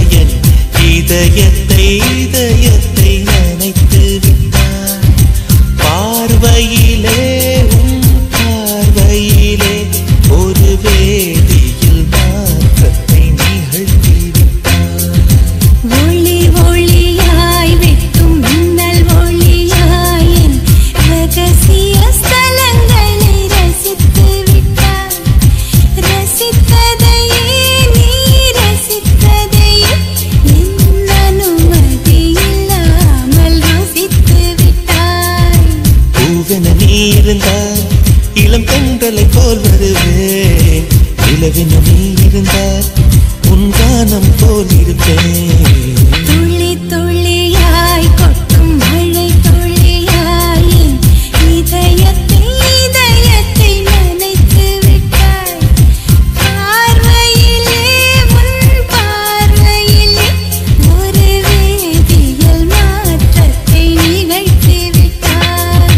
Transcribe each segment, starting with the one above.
என் இதயத்தை இதயத்தை நினைத்து விட்டாய் பார்வையிலே உன் பார்வையிலே ஒரு வேதியில் மாற்றத்தை நிகழ்த்தி விட்டாய் ஒளி ஒளியாய் வெட்டும் மின்னல் ஒளியாய் என் ரகசிய ஸ்தலங்களை ரசித்து விட்டாய் ரசித்ததையே நீ ரசித்ததையே என் அனுமதி இல்லாமல் ருசித்து விட்டாய் பூவென நீ இருந்தால் இளம் பெண்களை போல் வருவேன் நிலவென நீ இருந்தால் உன் கானம் போல் இருப்பேன் துளி துளியாய் கொட்டும் மழை துளியாய் என் இதயத்தை இதயத்தை நனைத்து விட்டாய் பார்வையிலே உன் பார்வையிலே ஒரு வேதியியல் மாற்றத்தை நிகழ்த்தி விட்டாய்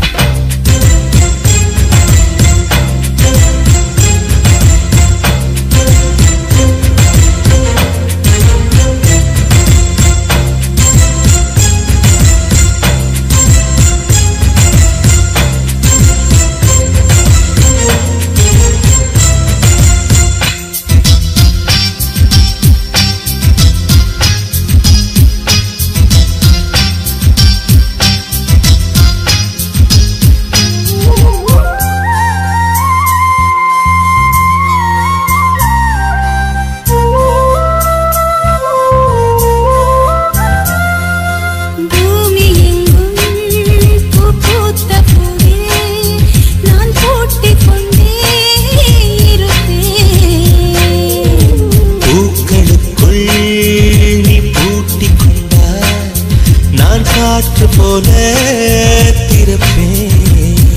பூமி எங்கும் பூ பூத்த பூவில் நான் பூட்டிக் கொண்டே இருப்பேன் பூக்களுக்குள் நீ பூட்டிக் கொண்டாய் நான் காற்று போல திறப்பேன்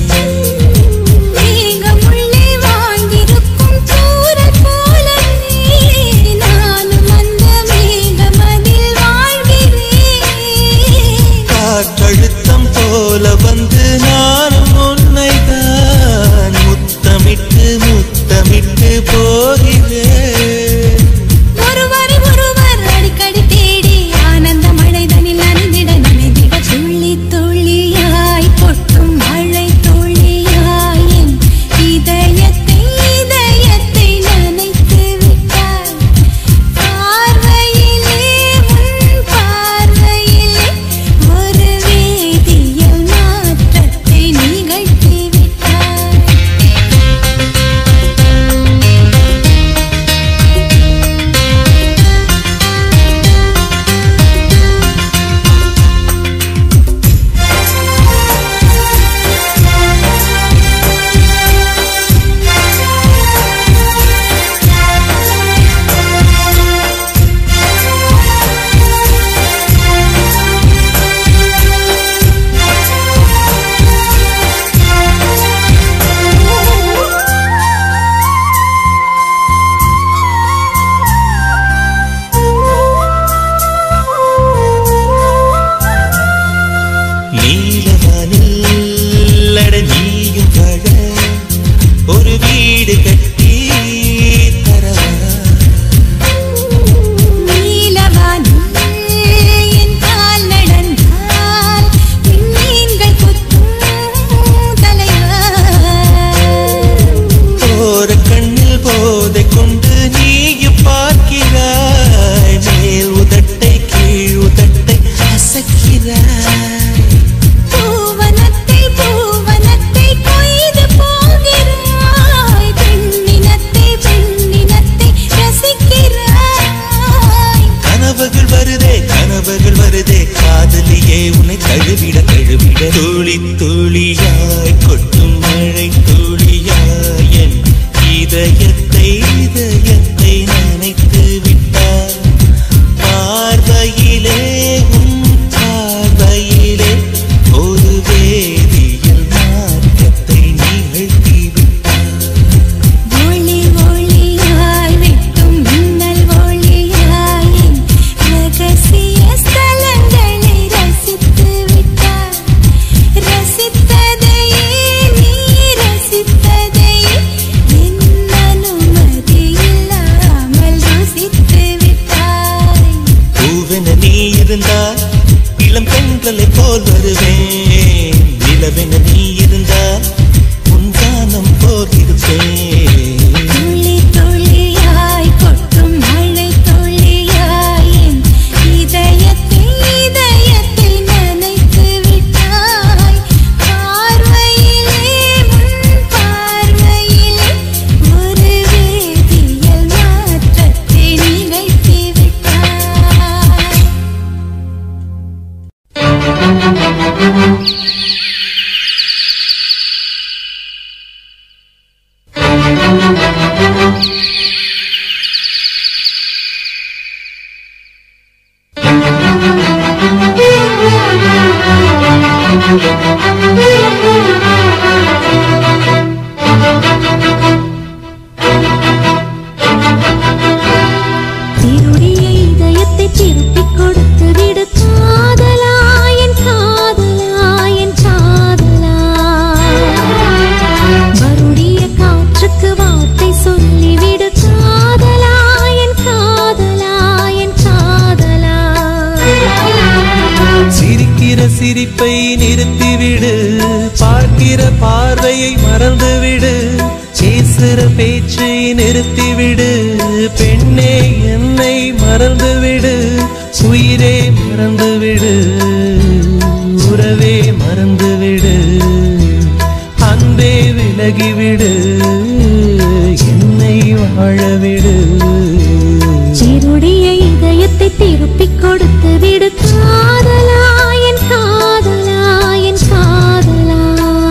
மேகமுள்ளே வாழ்ந்திருக்கும் தூரல் போல நீ நானும் அந்த மேகமதில் வாழ்கிறேன் காற்றழுத்தம் போல வந்து நானும் உன்னை தான் முத்தமிட்டு முத்தமிட்டு போகிறேன் ஒருவர் ஒருவர் அடிக்கடி தேடி ஆனந்த மழைதனில் நனைந்திட நனைந்திட துள்ளி துள்ளியாய் கொட்டும் மழை துள்ளியாய் என் இதயத்தை இதயத்தை நனைத்து விட்டாய் பார்வையிலே உன் பார்வையிலே ஒரு வேதியியல் மாற்றத்தை நிகழ்த்தி விட்டாய் நீலவானில் அட நீயும் வாழ ஒரு வீடு கட்டி தரவா நீலவானில் என் கால் நடந்தால் விண்மீன்கள் கொத்தும் தலைவா ஓர கண்ணில் போதை கொண்டு நீயும் பார்க்கிறாய் மேல் உதட்டை கீழ் உதட்டை அசைக்கிறாய் பூவனத்தை பூவனத்தை கொய்து போகிறாய் பெண்ணினத்தை பெண்ணினத்தை ரசிக்கிறாய் கனவுகள் வருதே கனவுகள் வருதே காதலியே உன்னை தழுவிட தழுவிட துளி துளியாய் கொட்டும் மழை துளியாய் என் இதயத்தை இதயத்தை நினைத்து விட்டாய் பார்வையிலே உன் பார்வையிலே ஒரு வேதியியல் மாற்றத்தை நிகழ்த்தி விட்டாய் ஒளி ஒளியாய் வெட்டும் மின்னல் ஒளியாய் என் ரகசிய ஸ்தலங்களை ரசித்து விட்டாய் ரசித்ததையே நீ ரசித்ததையே என் அனுமதி இல்லாமல் நிலவென நீ இருந்தால் உன் கானம் போல் இருப்பேன் துளி துளியாய் கொட்டும் மழை துளியாய் என் இதயத்தை இதயத்தை நனைத்து விட்டாய் பார்வையிலே முன் பார்வையிலே ஒரு வேதியியல் மாற்றத்தை நிகழ்த்தி விட்டாய் திருடிய இதயத்தை திருப்பிக் கொடுத்து விடு காதலா என் காதலா என் காதலா வருடிய காற்றுக்கு வார்த்தை சொல்லிவிடு காதலா என் காதலா என் காதலா சிரிக்கிற சிரிப்பை நிறுத்திவிடு பார்க்கிற பார்வையை மறந்துவிடு பேசுற பேச்சை நிறுத்திவிடு பெண்ணே என்னை மறந்துவிடு உயிரே மறந்துவிடு உறவே மறந்துவிடு அன்பே விலகிவிடு என்னை வாழவிடு சிருடிய இதயத்தை திருப்பிக் கொடுத்து விடு காதலா என் காதலா என் காதலா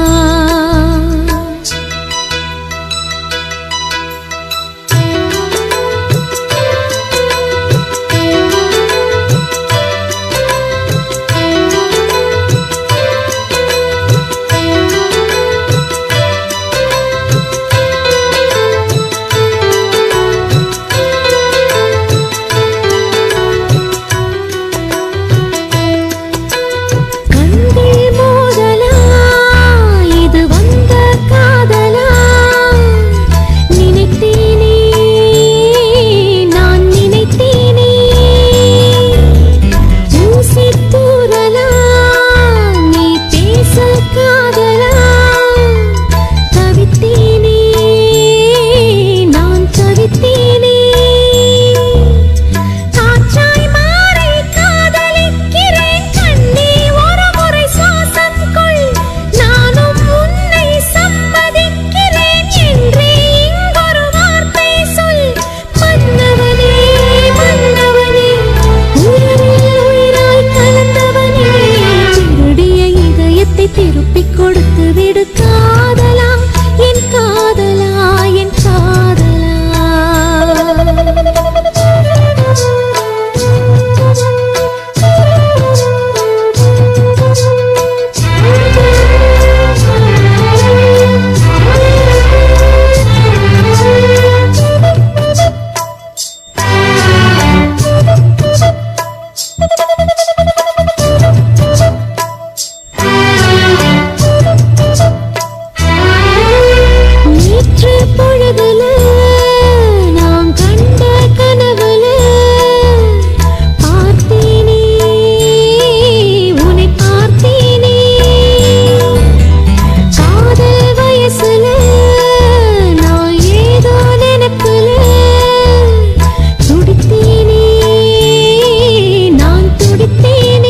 கண்கள் மோதலா இது வந்த காதலா நினைத்தேனே நான் நினைத்தேனே ஊசி தூரலா நீ பேச காதலா தவித்தேனே நான் தவித்தேனே காற்றாய் மாறி காதலிக்கிறேன் கண்ணே ஒரு முறை சுவாசம் கொள் நானும் உன்னை சம்மதிக்கிறேன் என்றே இங்கொரு வார்த்தை சொல் மன்னவனே மன்னவனே உயிரில் உயிராய் கலந்தவனே திருடிய இதயத்தை திருப்பிக் கொடுத்து விடு காதலா என் காதலா என் நேற்று பொழுதுல நாம் கண்ட கனவுல பார்த்தேனே உன்னை பார்த்தேனே காதல் வயசுல நான் ஏதோ நினைப்புல துடித்தேனே நான் துடித்தேனே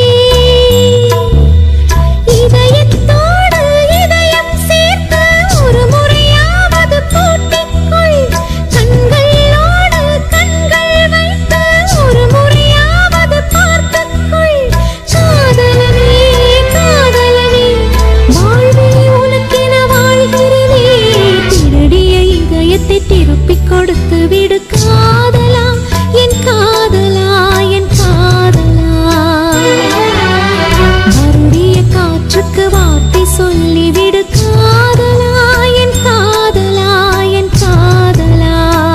இதயத்தோடு இதயம் சேர்த்து ஒரு முறையாவது பூட்டிக்கொள் கண்களோடு கண்கள் வைத்து ஒரு முறையாவது பார்த்துக்கொள் காதலனே காதலனே வாழ்வே உனக்கென வாழ்கிறதே திருடிய இதயத்தை திருப்பிக் கொடுத்து விடு காதலா என் காதலா என் காதலா மறுடிய காற்றுக்கு வார்த்தை சொல்லிவிடு காதலா என் காதலா என் காதலா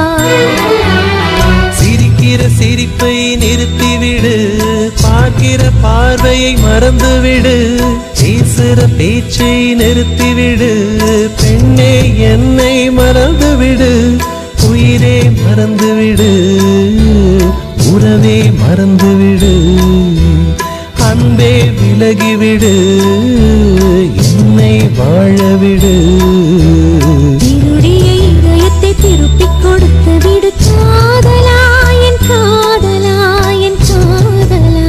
சிரிக்கிற சிரிப்பை நிறுத்திவிடு பார்க்கிற பார்வையை மறந்துவிடு பேசுற பேச்சை நிறுத்திவிடு பெண்ணே என்னை மறந்துவிடு உயிரே மறந்துவிடு உறவே மறந்துவிடு அன்பே விலகிவிடு என்னை வாழவிடு திருடிய இதயத்தை திருப்பிக் கொடுத்து விடு காதலா என் காதலா என் காதலா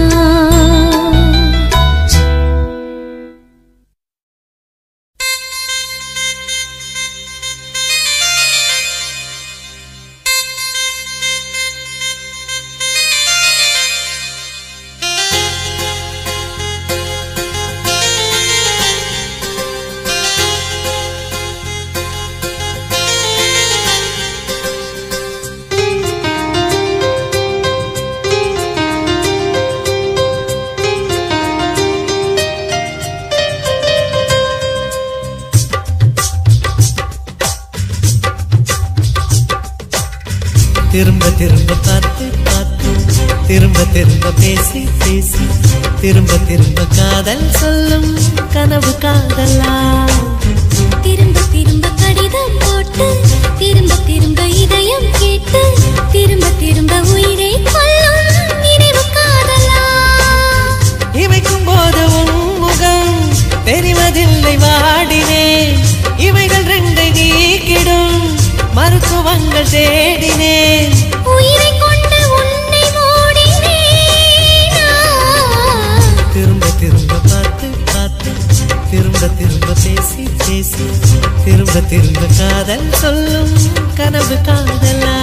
திரும்ப திரும்ப பார்த்து பார்த்து திரும்ப திரும்ப பேசி பேசி திரும்ப திரும்ப காதல் சொல்லும் கனவு காதலா திரும்ப திரும்ப கடிதம் போட்டு திரும்ப திரும்ப இதயம் கேட்டு திரும்ப திரும்ப உயிரை கொல்லும் நினைவு காதலா இமைக்கும் போது உன் முகம் தெரிவதில்லை வாடினேன் இவைகள் ரெண்டை நீக்கிடும் மருத்துவங்கள் தேடினேன் உயிரை கொண்டு உன்னை மூடினேனா திரும்ப திரும்ப பார்த்து பார்த்து திரும்ப திரும்ப பேசி பேசி திரும்ப திரும்ப காதல் சொல்லும் கனவு காதலா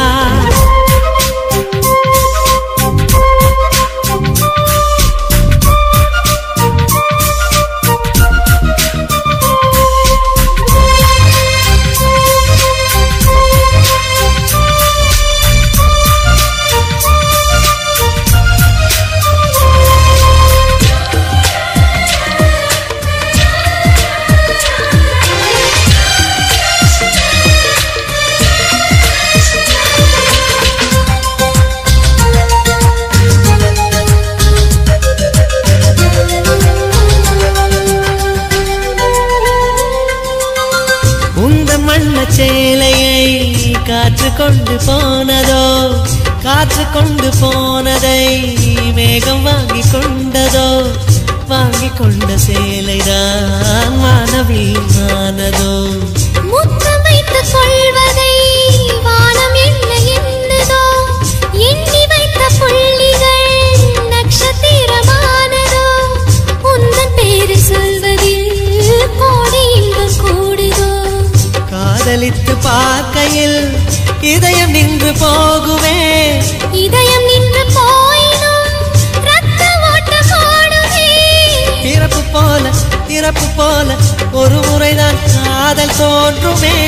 உந்த மண்ண சேலையை காற்று கொண்டு போனதோ காற்று கொண்டு போனதை மேகம் வாங்கி கொண்டதோ வாங்கி கொண்ட சேலைதான் வானவீமானதோ முத்தம் வைத்துக் கொள்வதை வானம் என்ன எண்ணுதோ எண்ணி வைத்த புள்ளிகள் நட்சத்திரமானதோ உந்தன் பேரு சொல்வதில் கோடி இன்பம் கூடுதோ காதலித்து பார்க்கையில் இதயம் நின்று போகுமே இதயம் நின்று போயினும் ரத்த ஓட்டம் ஓடுமே பிறப்பு போல இறப்பு போல ஒரு முறைதான் காதல் தோன்றுமே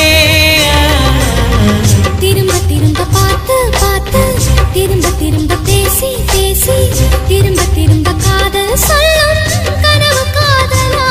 திரும்ப திரும்ப பார்த்து பார்த்து திரும்ப திரும்ப பேசி பேசி திரும்ப திரும்ப காதல் சொல்லும் கனவு காதலா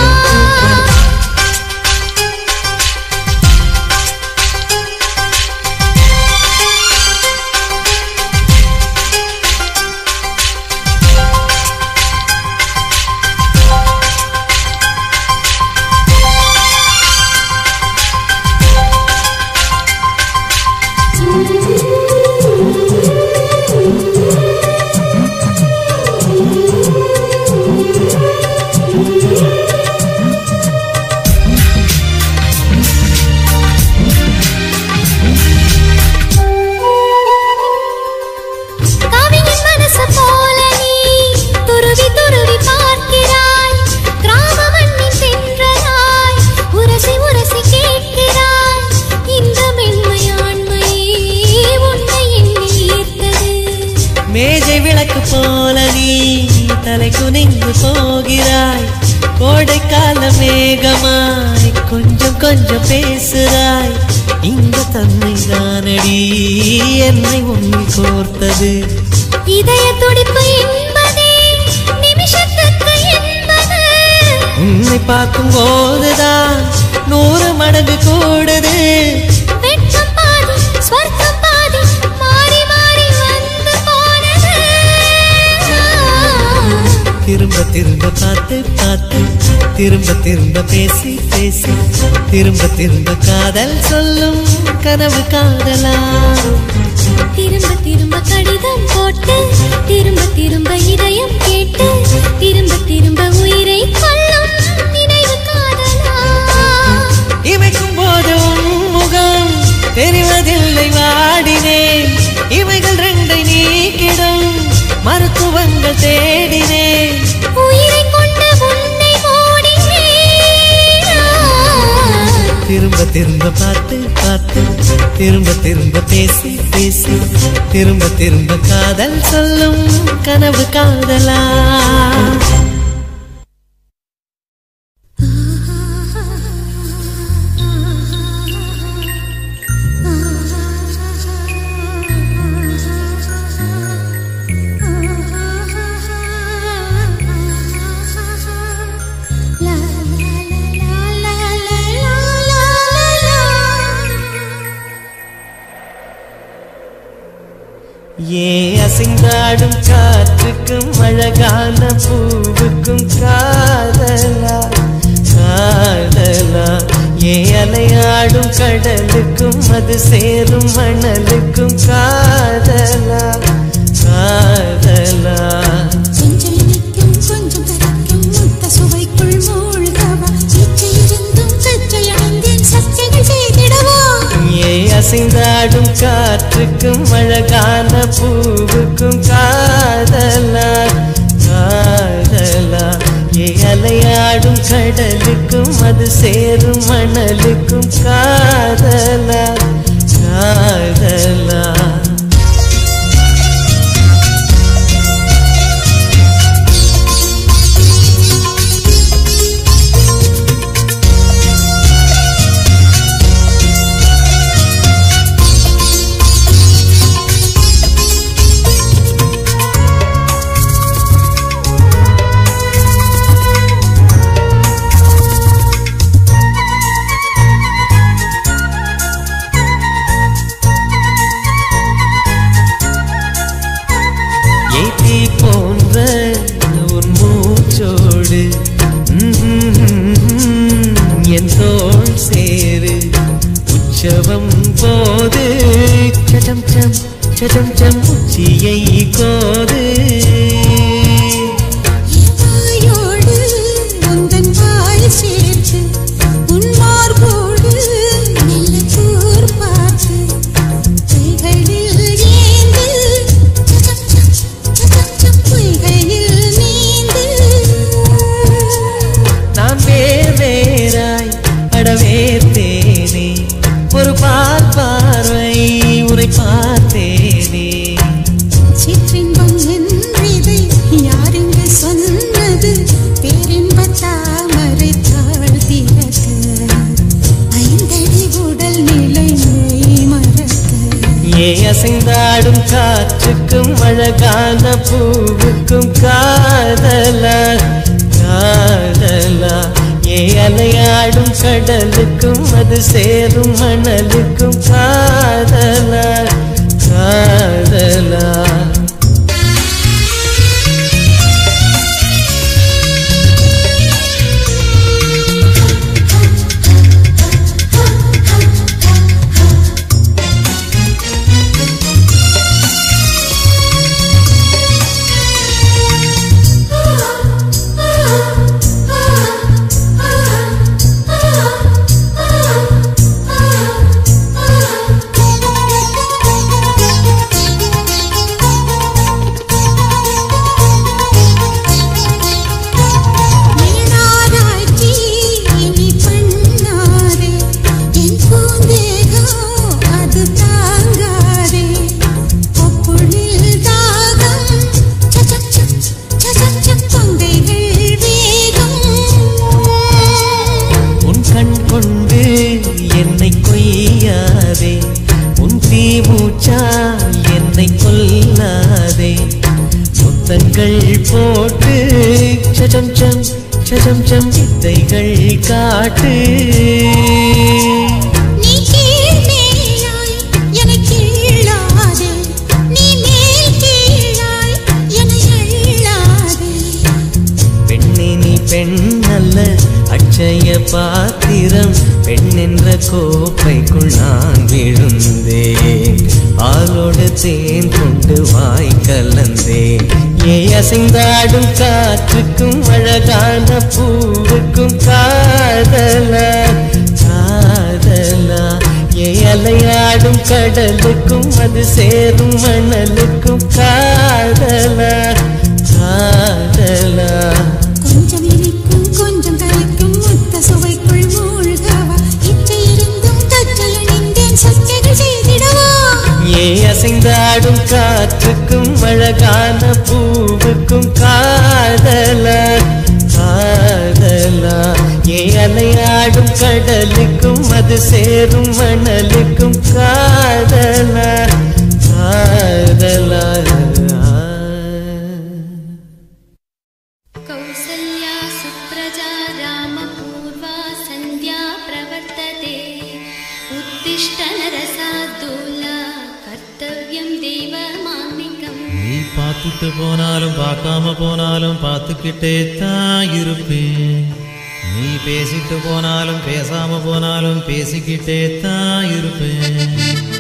கவிஞன் மனசு போல நீ துருவி துருவி பார்க்கிறாய் கிராம மண்ணின் தென்றலாய் உரசி உரசி கேட்கிறாய் இந்த மென்மையாண்மையே உன்னை எண்ணி ஈர்த்தது மேஜை விளக்கு போல நீ தலை குனிந்து போகிறாய் கோடைக்கால மேகமாய் கொஞ்சம் கொஞ்சம் பேசுறாய் இந்த தன்மை தானடி என்னை உன்னில் கோர்த்தது இதய துடிப்பு என்பதே நிமிஷத்துக்கு என்பது உன்னை பார்க்கும் போதுதான் நூறு மடங்கு கூடுது வெட்கம் பாதி ஸ்வர்க்கம் பாதி மாறி மாறி வந்து போனது திரும்ப திரும்ப பார்த்து பார்த்து திரும்ப திரும்ப பேசி பேசி திரும்ப திரும்ப காதல் சொல்லும் கனவு காதலா திரும்ப திரும்ப கடிதம் போட்டு திரும்ப திரும்ப இதயம் கேட்டு கொஞ்சம் தேடினேன் உயிரை கொண்டு உன்னை ஓடினேன் திரும்ப திரும்ப பார்த்து பார்த்து திரும்ப திரும்ப பேசி பேசி திரும்ப திரும்ப காதல் சொல்லும் கனவு காதலா லா லா லா லா லா லா லா லா ஏ அசைந்தாடும் காற்றுக்கும் அழகான பூவுக்கும் காதலா காதலா ஏ அலையாடும் கடலுக்கும் அது சேரும் மணலுக்கும் காதலா காதலா கொஞ்சம் இனிக்கும் கொஞ்சம் கரைக்கும் முத்த சுவைக்குள் மூழ்கவா இச்சை இருந்தும் சச்சை அடைந்தேன் சச்சைகள் செய்திடவா ஏ அசைந்தாடும் காற்றுக்கும் அழகான பூவுக்கும் காதலா காதலா ஏ அலையாடும் கடலுக்கும் அது சேரும் மணலுக்கும் காதலா காதலா ஏத்தி போன்ற உன் மூச்சோடு ம்ம், என் தோள் சேரு உற்சவம் போது சடம் சம் சடம் சம் உச்சியை கோது வாயோடு உந்தன் வாய் சேர்த்து உன் மார்போடு மெல்ல கூர் பார்த்து கைகளில் ஏந்து சச்சம் சச்சம் பொய்கையில் நீந்து நாம் வேர் வேறாய் அடவேர்த்தேனே ஒரு பார் பார்வை உரை பார்த்தேனே சிற்றின்பம் என்றதை யாரென்று சொன்னது பேரின்ப தாமரை தாழ்த்திறக்க ஐந்தடி உடல் நிலை மறக்க ஏ அசைந்தாடும் காற்றுக்கும் அழகான பூவுக்கும் காதலா காதலா ஏ அலையாடும் கடலுக்கும் அது சேரும் மணலுக்கும் காதலா காதலா மேனாராய்ச்சி இனி பண்ணாதே என் பூந்தேகம் அது தாங்காதே கொப்புளில் தாகம் சச்சச்சம் சச்சச்சம் கொங்கைகள் வேகம் உன் கண் கொண்டு என்னை கொய்யாதே உன் தீமூச்சா என்னை கொல்லாதே முத்தங்கள் போட்டு சஜம் சம் சஜம் சம் வித்தைகள் காட்டு நீ கீழ் மேலாய் என்னை கீழாதே நீ மேல் கீழாய் என்னை அள்ளாதே பெண்ணே நீ பெண் அல்ல அட்சய பாத்திரம் பெண் என்ற கோப்பைக்குள் நான் விழுந்தேன் பாலோடு தேன் கொண்டு வாய் கலந்தேன் ஏ அசைந்தாடும் காற்றுக்கும் அழகான பூவுக்கும் காதலா காதலா ஏ அலையாடும் கடலுக்கும் அது சேரும் மணலுக்கும் காதலா வந்து சேரும் மணலுக்கும் காதலா காதலா कौसल्या सुप्रजा रामपूर्वा सन्ध्या प्रवर्तते उत्तिष्ठ नरसाद्दूला कर्तव्यं देवमान्निकम् நீ பார்த்துட்டு போனாலும் பார்க்காம போனாலும் பார்த்துக்கிட்டே தான் இருப்பேன் நீ பேசிட்டு போனாலும் பேசாம போனாலும் பேசிக்கிட்டே தான் இருப்பேன்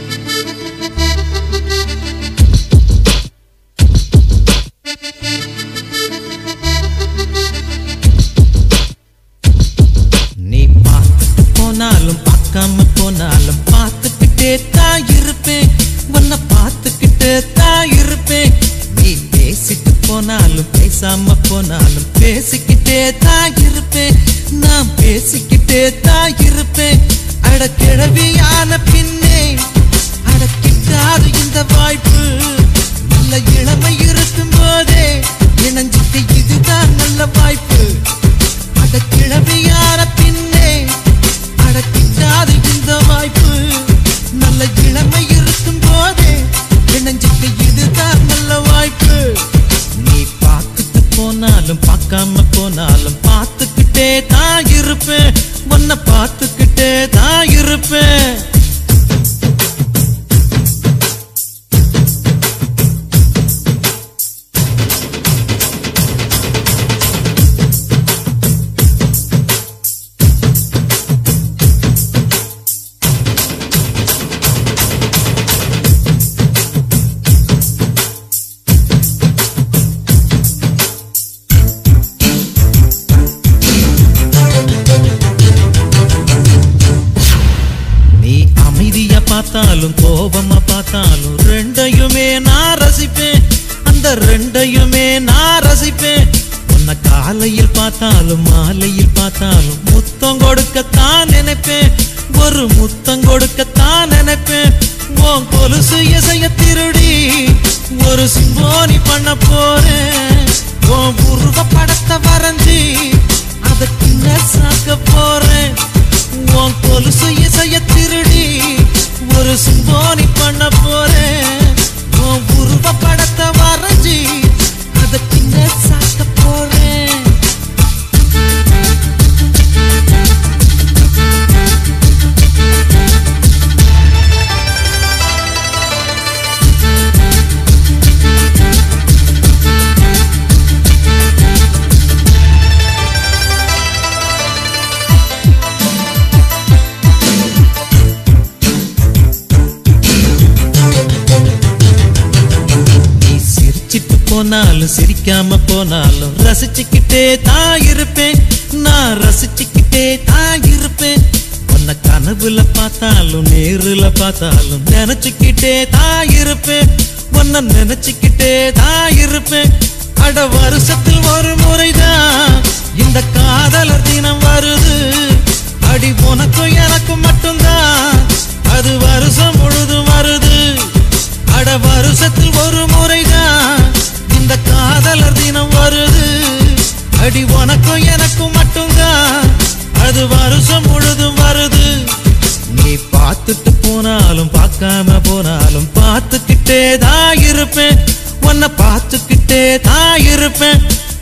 நீ பார்த்துட்டு போனாலும் பார்க்காம போனாலும் பார்த்துக்கிட்டே தான் இருப்பேன் உன்னை பார்த்துக்கிட்டே தான் இருப்பேன் நீ பேசிட்டு போனாலும் பேசாம போனாலும் பேசிக்கிட்டே தான் இருப்பேன் நான் பேசிக்கிட்டே தான் இருப்பேன் அட கிழவியான பின்னே அட கிட்டாது இந்த வாய்ப்பு நல்ல இளமை இருக்கும் போதே இணைஞ்சிட்டு இதுதான் நல்ல வாய்ப்பு அட கிழவியான பின்னே அடக்கிட்டாது இந்த வாய்ப்பு நல்ல இளமை இருக்கும் போதே இணைஞ்சுக்க இதுதான் நல்ல வாய்ப்பு நீ பார்த்துட்டு போனாலும் பார்க்காம போனாலும் பார்த்துக்கிட்டே தான் இருப்பேன் உன்னை பார்த்துக்கிட்டே தான் இருப்பேன் நீ அமைதியா பார்த்தாலும் கோபமா பார்த்தாலும் ரெண்டையுமே நான் ரசிப்பேன் அந்த ரெண்டையுமே நான் ரசிப்பேன் உன்னை காலையில் பார்த்தாலும் மாலையில் பார்த்தாலும் முத்தம் கொடுக்கத்தான் நினைப்பேன் ஒரு முத்தம் கொடுக்கத்தான் நினைப்பேன் உன் கொலுசு இசைய திருடி ஒரு சிம்போனி பண்ண போறேன் உன் உருவ படத்தை வரைஞ்சி அதற்கு சாக்க போறேன் உன் கொலுசு இசைய திருடி ஒரு சிம்போனி பண்ண போறேன் உன் உருவ படத்தை வரைஞ்சி அதை பின்ன சாக்க போறேன் நீ சிரிச்சிட்டு போனாலும் சிரிக்காம போனாலும் ரசிச்சுக்கிட்டே தான் இருப்பேன் நான் ரசிச்சுக்கிட்டே தான் இருப்பேன் உன்னை கனவுல பார்த்தாலும் நேருல பார்த்தாலும் நினைச்சுக்கிட்டே தான் இருப்பேன் உன்னை நினைச்சுக்கிட்டே தான் இருப்பேன் அட வருஷத்தில் ஒரு முறைதான் இந்த காதலர் தினம் வருது அடி உனக்கும் எனக்கும் மட்டும்தான் அது வருஷம் முழுதும் வருது அட வருஷத்தில் ஒரு முறைதான் இந்த காதலர் தினம் வருது அடி உனக்கும் எனக்கும் மட்டும்தான் அது வருஷம் முழுதும் வருது நீ பார்த்துட்டு போனாலும் பார்க்காம போனாலும் பார்த்துக்கிட்டே தான் இருப்பேன் உன்னை பார்த்துக்கிட்டே தான் இருப்பேன்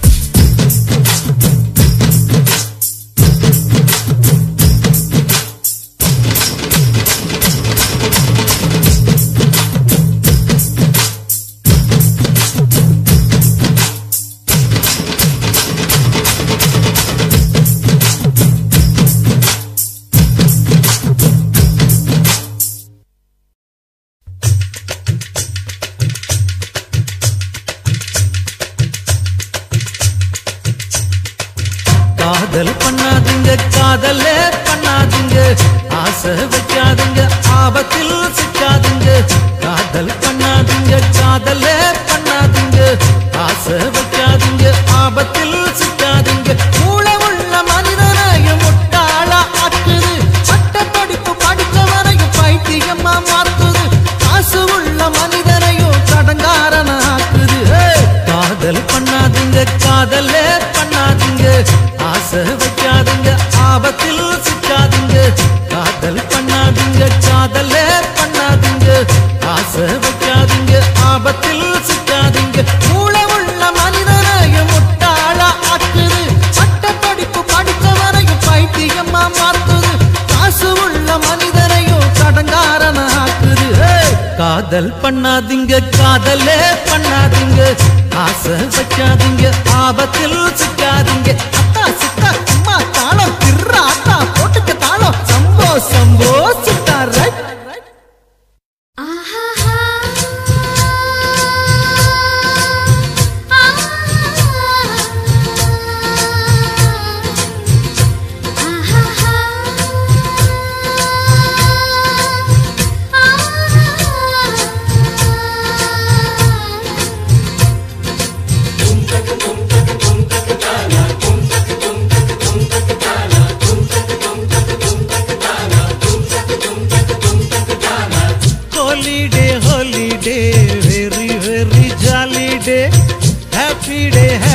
காதல் பண்ணாதீங்க காதலே பண்ணாதீங்க ஆசை வைக்காதீங்க ஆபத்தில் சிக்காதீங்க காதல் பண்ணாதீங்க காதலே பண்ணாதீங்க ஆசை வைக்காதீங்க ஆபத்தில் சிக்காதீங்க மூளை உள்ள மனிதனையும் முட்டாளா ஆக்குது பட்ட படிப்பு படித்தவரையும் பைத்தியமா மாத்துது காசு உள்ள மனிதனையும் கடங்காரன ஆக்குது ஏய், காதல் பண்ணாதீங்க காதலே பண்ணாதீங்க ஆசை வைக்காதீங்க ஆபத்தில் சிக்காதீங்க காதல் காதல் பண்ணாதீங்க காதலே பண்ணாதீங்க ஆசை வைக்காதீங்க ஆபத்தில் சிக்காதீங்க அத்தா சித்தா அம்மா தாளம் திர்ற அத்தா போட்டுக்க தாளம் சம்போ சம்போ சித்தா ரைட் ஆஹாஹா ஆஹாஹா holiday holiday very very jolly day happy day